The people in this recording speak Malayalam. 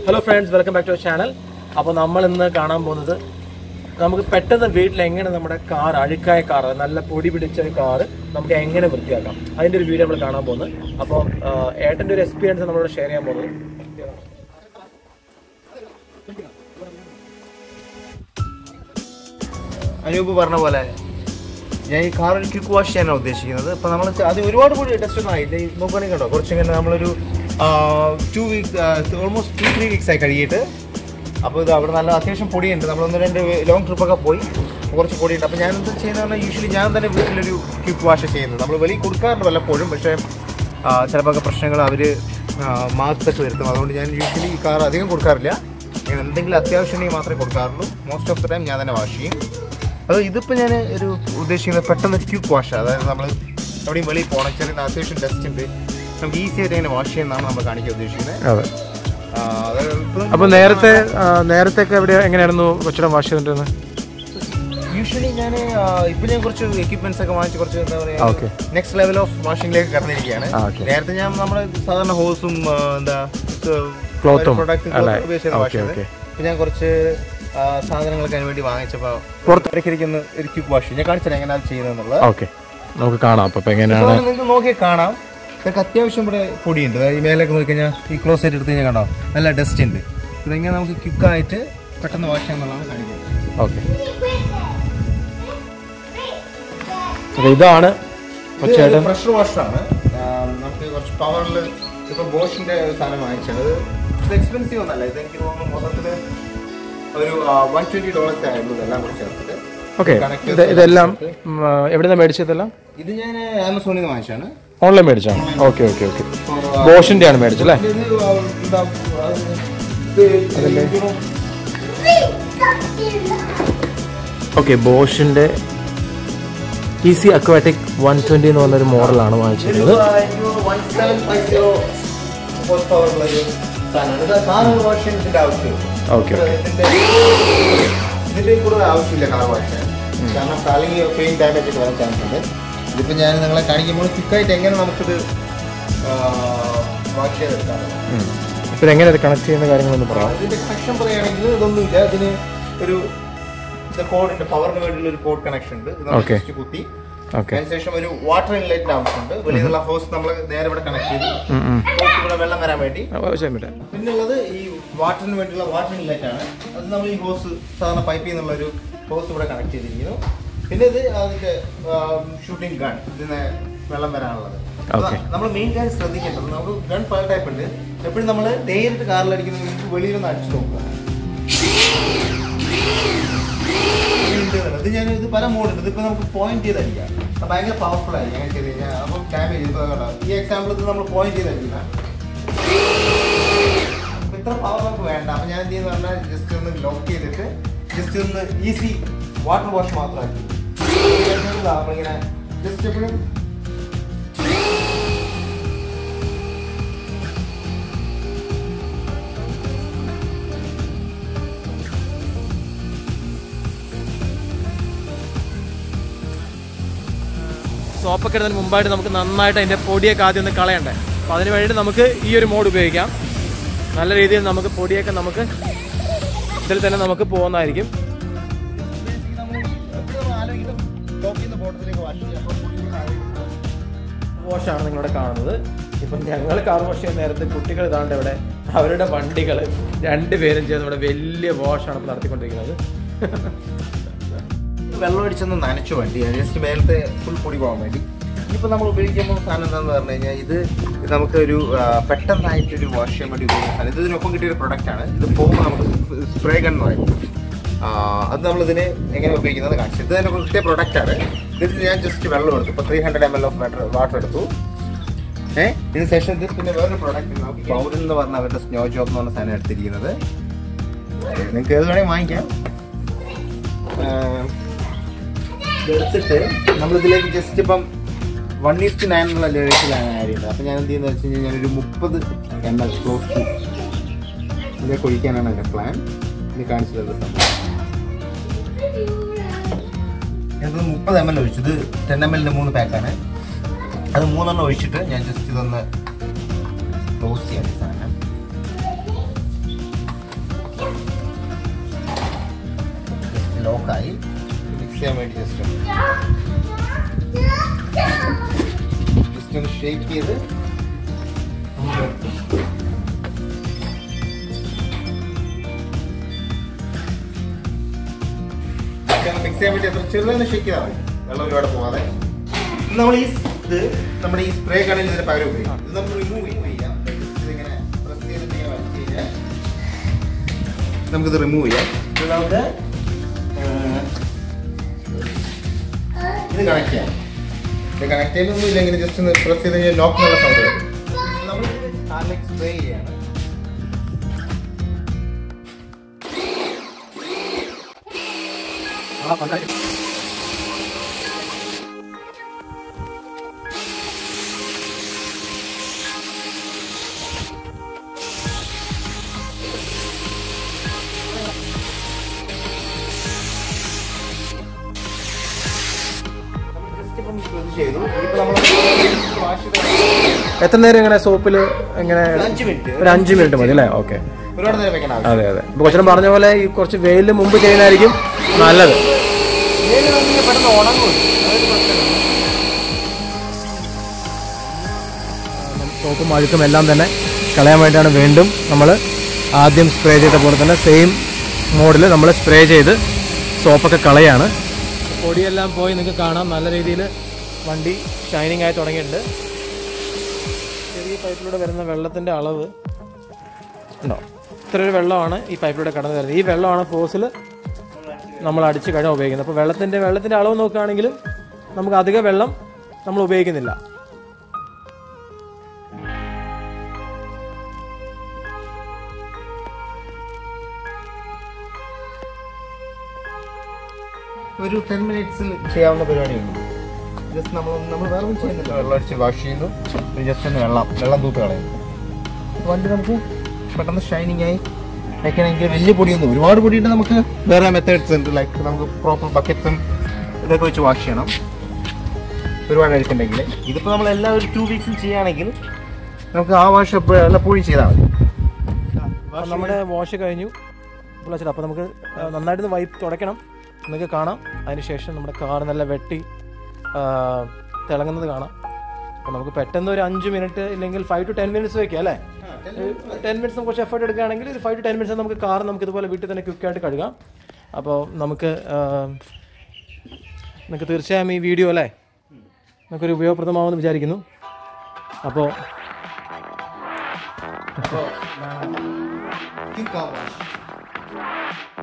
Hello friends welcome back to channel അപ്പോൾ നമ്മൾ ഇന്ന് കാണാൻ പോകുന്നത് നമുക്ക് പെട്ടെന്ന് വീട്ടിൽ എങ്ങനെ നമ്മുടെ കാർ അഴുക്കായ കാർ നല്ല പൊടി പിടിച്ച കാർ നമുക്ക് എങ്ങനെ വൃത്തിയാക്കാം അതിൻ്റെ ഒരു വീഡിയോ നമ്മൾ കാണാൻ പോകുന്നത് അപ്പോൾ ഏട്ടൻ്റെ ഒരു എക്സ്പീരിയൻസ് നമ്മളോട് ഷെയർ ചെയ്യാൻ പോകുന്നത് അനൂപ് പറഞ്ഞ പോലെ ഞാൻ ഈ കാർ ഒരു ക്വിക്ക് വാഷ് ചെയ്യാനാണ് ഉദ്ദേശിക്കുന്നത് അപ്പോൾ നമ്മൾ അത് ഒരുപാട് കൂടി ടെസ്റ്റ് ഒന്നും ആയില്ല ഈ നോക്കുകയാണെങ്കിൽ കണ്ടോ കുറച്ചിങ്ങനെ നമ്മളൊരു two weeks almost two three weeks ആയി കഴുകിയിട്ട് അപ്പോൾ ഇത് അവിടെ നല്ല അത്യാവശ്യം പൊടിയുണ്ട് നമ്മളൊന്ന് രണ്ട് ലോങ് ട്രിപ്പൊക്കെ പോയി കുറച്ച് പൊടിയുണ്ട് അപ്പോൾ ഞാൻ എന്താ ചെയ്യുന്നത് പറഞ്ഞാൽ യൂഷ്വലി ഞാൻ തന്നെ വീട്ടിലൊരു ക്വിക്ക് വാഷ് ചെയ്യുന്നത് നമ്മൾ വെളിയിൽ കൊടുക്കാറുണ്ട് വല്ലപ്പോഴും പക്ഷേ ചിലപ്പോൾ പ്രശ്നങ്ങൾ അവർ മാർക്സ് ഒക്കെ വരുത്തും അതുകൊണ്ട് ഞാൻ യൂഷ്വലി ഈ കാർ അധികം കൊടുക്കാറില്ല ഞാൻ എന്തെങ്കിലും അത്യാവശ്യമുണ്ടെങ്കിൽ മാത്രമേ കൊടുക്കാറുള്ളൂ മോസ്റ്റ് ഓഫ് ദ ടൈം ഞാൻ തന്നെ വാഷ് ചെയ്യും അത് ഇതിപ്പോൾ ഞാൻ ഒരു ഉദ്ദേശിക്കുന്നത് പെട്ടെന്ന് ക്യൂക്ക് വാഷ് അതായത് നമ്മൾ എവിടെയും വെളിയിൽ പോകണം ചെറിയ അത്യാവശ്യം ഡസ്റ്റ് ഉണ്ട് നമുക്ക് ഈസി ആയിട്ട് ഇങ്ങനെ വാഷ് ചെയ്യുന്നതാണ് നമ്മൾ കാണിക്കാൻ ഉദ്ദേശിക്കുന്നത് അതെ ആ, അതായത് ഇപ്പം അപ്പോൾ നേരത്തെ നേരത്തെ ഒക്കെ എവിടെ എങ്ങനെയായിരുന്നു കൊച്ചിടം വാഷ് ചെയ്തിട്ടുണ്ടെന്ന് യൂഷ്വലി ഞാൻ ഇപ്പം ഞാൻ കുറച്ച് എക്യുപ്മെന്റ്സ് ഒക്കെ വാങ്ങിച്ച് കുറച്ച് എന്താ Okay. പറയുക നെക്സ്റ്റ് ലെവൽ ഓഫ് വാഷിംഗിലേക്ക് കടന്നിരിക്കുകയാണ് ആ, okay. നേരത്തെ ഞാൻ നമ്മുടെ സാധാരണ ഹോസും എന്താ Cloth ഉം, പ്രൊഡക്റ്റ് അല്ലേ? ഉപയോഗിച്ചാണ് വാഷ് Okay, ചെയ്തത് okay. ഇപ്പം ഞാൻ കുറച്ച് ആ, സാധനങ്ങളൊക്കെ അതിന് വേണ്ടി വാങ്ങിച്ചപ്പോൾ പുറത്തിടയ്ക്കിരിക്കുന്ന ഒരു ക്യൂക്ക് വാഷ് ഞാൻ കാണിച്ചത് എങ്ങനെയാണ് ചെയ്യുന്നതെന്നുള്ളത് ഓക്കെ നമുക്ക് കാണാം അപ്പോൾ ഇപ്പോൾ എങ്ങനെയാണ് നിങ്ങൾക്ക് നോക്കിയാൽ കാണാം ഇതൊക്കെ അത്യാവശ്യം ഇവിടെ പൊടിയുണ്ട് അതായത് ഈ മേലേക്ക് നോക്കി കഴിഞ്ഞാൽ ഈ ക്ലോസ് ആയിട്ട് എടുത്ത് കഴിഞ്ഞാൽ കണ്ടോ നല്ല ഡസ്റ്റ് ഉണ്ട് ഇതെങ്ങനെ നമുക്ക് ക്വിക്കായിട്ട് പെട്ടെന്ന് വാഷ് ചെയ്യാന്നുള്ളതാണ് കാണിക്കുന്നത് ഓക്കെ അപ്പോൾ ഇതാണ് കൊച്ചേട്ടൻ പ്രഷർ വാഷറാണ് നമുക്ക് കുറച്ച് പവറിൽ ഇപ്പൊ ബോഷിന്റെ ഒരു സാധനം വാങ്ങിച്ചത് അത് ഇത് എക്സ്പെൻസീവ് ഒന്നല്ല ഇത് എനിക്ക് തോന്നുന്നു മൊത്തത്തിൽ ഒരു വൺ ട്വന്റി ഡോളേഴ്സ് ആയിരുന്നു ഇതെല്ലാം കൂടി ചേർത്തിട്ട് ഓക്കെ Connectors ഇത് ഇതെല്ലാം എവിടെ നിന്ന് മേടിച്ചതെല്ലാം ഇത് ഞാൻ ആമസോണിൽ നിന്ന് വാങ്ങിച്ചാണ് ഓൺലൈൻ മേടിച്ചാണ് ഓക്കെ ഓക്കെ ഓക്കെ ബോഷിന്റെ ആണ് മേടിച്ചല്ലേ ഇത് ആ, എന്താ, ആ, ഇത് ഇതിന് ഓക്കെ ബോഷിന്റെ ഈസി അക്വാറ്റിക് വൺ ട്വന്റി എന്ന് പറഞ്ഞൊരു മോഡലാണ് വാങ്ങിച്ചിരുന്നത് ഒരു, ആ, എനിക്ക് തോന്നുന്നു 1750 horsepower ഉള്ള ഒരു സാധനമാണ്. ഇത് കാർ വാഷ് ചെയ്യാൻ ഇതിന്റെ ആവശ്യമില്ല. ഓക്കെ ഓക്കെ ഇതിന്റെ ഇതിന്റെ കൂടുതൽ ആവശ്യമില്ല കാർ വാഷ് ചെയ്യാൻ. കാരണം അല്ലെങ്കിൽ പെയിന്റ് ഡാമേജ് ഒക്കെ വരാൻ ചാൻസ് ഉണ്ട് ഇതിപ്പോ ഞാൻ നിങ്ങളെ കാണിക്കുമ്പോൾ ക്വിക്കായിട്ട് എങ്ങനെ നമുക്കിത് വാഷ് ചെയ്തെടുക്കാം ഇപ്പം എങ്ങനെ ഇത് കണക്ട് ചെയ്യുന്ന കാര്യങ്ങളൊന്ന് പറയാം ഇതിന്റെ കണക്ഷൻ പറയുകയാണെങ്കിൽ ഇതൊന്നുമില്ല ഇതിന് ഒരു കോഡിന്റെ പവറിന് വേണ്ടിയുള്ള ഒരു കോഡ് കണക്ഷൻ ഉണ്ട് ഇത് നമ്മൾ Okay. just കുത്തി ഓക്കെ അതിനുശേഷം ഒരു വാട്ടർ ഇൻലെറ്റിന്റെ ആവശ്യമുണ്ട് വെളിയിലുള്ള ഹോസ് നമ്മൾ നേരെ ഇവിടെ കണക്ട് ചെയ്തു ഹോസ് ഇവിടെ വെള്ളം വരാൻ വേണ്ടി പിന്നുള്ളത് ഈ വാട്ടറിന് വേണ്ടിയുള്ള വാട്ടർ ഇൻലെറ്റ് ആണ് അത് നമ്മൾ ഈ ഹോസ് സാധാരണ പൈപ്പിൽ നിന്നുള്ള ഒരു ഹോസ് ഇവിടെ കണക്ട് ചെയ്തിരിക്കുന്നു പിന്നെ ഇത് അതിന്റെ ഷൂട്ടിംഗ് ഗൺ ഇതിന് വെള്ളം വരാനുള്ളത് Okay. നമ്മൾ മെയിൻ കാര്യം ശ്രദ്ധിക്കേണ്ടത് നമുക്ക് ഗൺ പല ടൈപ്പ് ഉണ്ട് എപ്പോഴും നമ്മൾ നേരിട്ട് കാറിലടിക്കുന്ന വെളിയിലൊന്ന് അടിച്ചു നോക്കുക ഉണ്ട് എന്നുള്ളത്. ഇത് ഞാൻ ഇത് പല മോഡുണ്ട് ഇതിപ്പോ നമുക്ക് പോയിന്റ് ചെയ്ത് അടിക്കാം അത് ഭയങ്കര പവർഫുൾ ആയിരിക്കും അങ്ങനെ ചെയ്ത് കഴിഞ്ഞാൽ അപ്പം ഡാമേജ് ഇപ്പൊ കണ്ടോ ഈ എക്സാമ്പിൾ ഇത് നമ്മൾ പോയിന്റ് ചെയ്ത് അടിക്കുന്ന അപ്പൊ ഇത്ര പവർ നമുക്ക് വേണ്ട അപ്പൊ ഞാൻ എന്ത് ചെയ്യുന്ന പറഞ്ഞാൽ ജസ്റ്റ് ഒന്ന് ലോക്ക് ചെയ്തിട്ട് ജസ്റ്റ് ഒന്ന് ഈസി വാട്ടർ വാഷ് മാത്രമാക്കി നമ്മളിങ്ങനെ ജസ്റ്റ് എപ്പോഴും സോപ്പൊക്കെ ഇടുന്നതിന് മുമ്പായിട്ട് നമുക്ക് നന്നായിട്ട് അതിൻ്റെ പൊടിയൊക്കെ ആദ്യം ഒന്ന് കളയണ്ടേ അപ്പോൾ അതിന് വേണ്ടിയിട്ട് നമുക്ക് ഈ ഒരു മോഡ് ഉപയോഗിക്കാം നല്ല രീതിയിൽ നമുക്ക് പൊടിയൊക്കെ നമുക്ക് ഇതിൽ തന്നെ നമുക്ക് പോകുന്നതായിരിക്കും വാഷാണ് നിങ്ങളിവിടെ കാണുന്നത് ഇപ്പം ഞങ്ങൾ കാർ വാഷ് ചെയ്യുന്ന നേരത്ത് കുട്ടികൾ ഇതാണ്ട് ഇവിടെ അവരുടെ വണ്ടികൾ രണ്ടുപേരും ചേർന്ന് ഇവിടെ വലിയ വാഷാണ് ഇപ്പോൾ നടത്തിക്കൊണ്ടിരിക്കുന്നത് വെള്ളം അടിച്ചൊന്ന് നനച്ചു വണ്ടി ജസ്റ്റ് മേലത്തെ ഫുൾ പൊടി പോകാൻ വേണ്ടി ഇപ്പൊ നമ്മൾ ഉപയോഗിക്കുമ്പോൾ സാധനം എന്താണെന്ന് പറഞ്ഞു കഴിഞ്ഞാൽ ഇത് ഇത് നമുക്ക് ഒരു ആ, പെട്ടെന്നായിട്ട് ഒരു വാഷ് ചെയ്യാൻ വേണ്ടി ഉപയോഗിക്കുന്ന സാധനം ഇത് ഇതിനൊപ്പം കിട്ടിയ ഒരു പ്രൊഡക്റ്റ് ആണ് ഇത് പോകുമ്പോൾ നമുക്ക് സ്പ്രേ ഗൺ എന്ന് പറയും ആ, അത് നമ്മൾ ഇതിന് എങ്ങനെ ഉപയോഗിക്കുന്നത് കാണിച്ചു ഇത് തന്നെ കിട്ടിയ പ്രൊഡക്റ്റ് ആണ് ഇതിൽ ഞാൻ ജസ്റ്റ് വെള്ളം എടുത്തു ഇപ്പോൾ three hundred M L of water water എടുത്തു ഏഹ് ഇതിന് ശേഷം ഇത് പിന്നെ വേറൊരു പ്രൊഡക്റ്റ് നമുക്ക് പൗഡർ എന്ന് പറഞ്ഞ അവരുടെ സ്നോ ജോബ് എന്ന് പറഞ്ഞ സാധനം എടുത്തിരിക്കുന്നത് നിങ്ങൾക്ക് ഏത് വേണമെങ്കിൽ വാങ്ങിക്കാം ആ, എടുത്തിട്ട് നമ്മളിതിലേക്ക് ജസ്റ്റ് ഇപ്പം വൺ ഈസ്റ്റ് നയൻ എന്നുള്ള ലേസിലാണ് ആഡ് ചെയ്യുന്നത് അപ്പം ഞാൻ എന്ത് ചെയ്യുന്നത് വെച്ച് കഴിഞ്ഞാൽ ഞാനൊരു മുപ്പത് എം എൽ ക്ലോസ് ടു ഇതിലേക്ക് ഒഴിക്കാനാണ് എൻ്റെ പ്ലാൻ ഇത് കാണിച്ചു തരുന്ന സംഭവം ഞാനത് മുപ്പത് എം എൽ ഒഴിച്ചു ഇത് ടെൻ എം എല്ലിൻ്റെ മൂന്ന് പാക്കാണ് അത് മൂന്നെണ്ണം ഒഴിച്ചിട്ട് ഞാൻ ജസ്റ്റ് ഇതൊന്ന് ക്ലോസ് ചെയ്യാൻ ഈ സാധനം ലോക്കായി മിക്സ് ചെയ്യാൻ വേണ്ടി ജസ്റ്റ് ജസ്റ്റ് ഒന്ന് ഷേക്ക് ചെയ്ത് മിക്സ് ചെയ്യാൻ വേണ്ടി അത്ര ചെറുതായി ഷേക്ക് ചെയ്താൽ മതി വെള്ളം ഒരുപാട് പോവാതെ ഇത് നമ്മൾ ഈ ഇത് നമ്മുടെ ഈ സ്പ്രേ കടയിൽ ഇതിന് പകരം ഉപയോഗിക്കാം ഇത് നമുക്ക് റിമൂവ് ചെയ്യാം ഇതിങ്ങനെ പ്രസ് ചെയ്തിട്ട് ഇങ്ങനെ വലിച്ച് കഴിഞ്ഞാൽ നമുക്കിത് റിമൂവ് ചെയ്യാം ഇത് നമുക്ക് ഏഹ്, ഇത് കണക്ട് ചെയ്യാം ഇത് കണക്ട് ചെയ്യുന്നൊന്നും ഇല്ല ഇങ്ങനെ ജസ്റ്റ് ഒന്ന് പ്രസ് ചെയ്ത് കഴിഞ്ഞാൽ ലോക്ക് എന്നുള്ള സൗണ്ട് വരും നമ്മൾ കാലിലേക്ക് സ്പ്രേ ചെയ്യാണ് ജസ്റ്റ് ഇപ്പം ഇത് ചെയ്തു ഇപ്പൊ നമ്മൾ വാഷ് ചെയ്ത് എത്ര നേരം ഇങ്ങനെ സോപ്പിൽ ഇങ്ങനെ ഒരു അഞ്ച് മിനിറ്റ് ഒരു അഞ്ച് മിനിറ്റ് മതി അല്ലേ ഓക്കെ ഒരുപാട് നേരം വെക്കണം ആവശ്യം അതെ അതെ ഇപ്പൊ കൊച്ചിനും പറഞ്ഞ പോലെ ഈ കുറച്ച് വെയിലിന് മുമ്പ് ചെയ്യുന്നതായിരിക്കും നല്ലത് ഇതില് നമുക്ക് പെട്ടെന്ന് ഉണങ്ങും അതൊരു പ്രശ്നമില്ല സോപ്പും അഴുക്കും എല്ലാം തന്നെ കളയാൻ വേണ്ടിയാണ് വീണ്ടും നമ്മൾ ആദ്യം സ്പ്രേ ചെയ്ത പോലെ തന്നെ സെയിം മോഡിൽ നമ്മൾ സ്പ്രേ ചെയ്ത് സോപ്പൊക്കെ കളയാണ് പൊടിയെല്ലാം പോയി നിങ്ങൾക്ക് കാണാം നല്ല രീതിയിൽ വണ്ടി ഷൈനിങ് ആയി തുടങ്ങിയിട്ടുണ്ട് ചെറിയ പൈപ്പിലൂടെ വരുന്ന വെള്ളത്തിൻ്റെ അളവ് ഉണ്ടോ ഇത്ര ഒരു വെള്ളമാണ് ഈ പൈപ്പിലൂടെ കടന്നു വരുന്നത് ഈ വെള്ളമാണ് ഫോസിൽ നമ്മൾ അടിച്ച് കഴിഞ്ഞാൽ ഉപയോഗിക്കുന്നത് അപ്പോൾ വെള്ളത്തിൻ്റെ വെള്ളത്തിൻ്റെ അളവ് നോക്കുകയാണെങ്കിലും നമുക്ക് അധിക വെള്ളം നമ്മൾ ഉപയോഗിക്കുന്നില്ല ഒരു ടെൻ മിനിറ്റ്സിൽ ചെയ്യാവുന്ന പരിപാടിയുണ്ട് ജസ്റ്റ് നമ്മൾ നമ്മൾ വേറെ ഒന്നും ചെയ്യുന്നില്ല വെള്ളം അടിച്ച് വാഷ് ചെയ്യുന്നു ജസ്റ്റ് ഒന്ന് വെള്ളം വെള്ളം തൂത്ത് കളയുന്നു അപ്പോൾ വണ്ടി നമുക്ക് പെട്ടെന്ന് ഷൈനിങ് ആയി വയ്ക്കണമെങ്കിൽ വലിയ പൊടിയൊന്നും ഒരുപാട് പൊടിയിട്ട് നമുക്ക് വേറെ മെത്തേഡ്സ് ഉണ്ട് ലൈക്ക് നമുക്ക് പ്രോപ്പർ ബക്കറ്റ്സും ഇതൊക്കെ വെച്ച് വാഷ് ചെയ്യണം ഒരുപാട് അഴുക്കുണ്ടെങ്കിൽ ഇതിപ്പോൾ നമ്മൾ എല്ലാ ഒരു ടു വീക്സും ചെയ്യുകയാണെങ്കിൽ നമുക്ക് ആ വാഷ് എപ്പോഴും ചെയ്താൽ മതി അപ്പോൾ നമ്മുടെ വാഷ് കഴിഞ്ഞു വിളിച്ചിട്ട് അപ്പോൾ നമുക്ക് ആ, നന്നായിട്ട് വൈപ്പ് തുടയ്ക്കണം നിങ്ങൾക്ക് കാണാം അതിനുശേഷം നമ്മുടെ കാർ നല്ല വെട്ടി ആ, തിളങ്ങുന്നത് കാണാം അപ്പോൾ നമുക്ക് പെട്ടെന്ന് ഒരു അഞ്ച് മിനിറ്റ് ഇല്ലെങ്കിൽ ഫൈവ് ടു ടെൻ മിനിറ്റ്സ് വയ്ക്കാം അല്ലേ ടെൻ മിനിറ്റ്സ് കുറച്ച് എഫേർട്ട് എടുക്കുകയാണെങ്കിൽ ഒരു ഫൈവ് ടു ടെൻ മിനിറ്റ്സ് നമുക്ക് കാർ നമുക്ക് ഇതുപോലെ വീട്ടിൽ തന്നെ ക്വിക്കായിട്ട് കഴുകാം അപ്പോൾ നമുക്ക് ആ, നിങ്ങൾക്ക് തീർച്ചയായും ഈ വീഡിയോ അല്ലേ നമുക്കൊരു ഉപയോഗപ്രദമാവുമെന്ന് വിചാരിക്കുന്നു അപ്പോൾ അപ്പോൾ Quick car wash.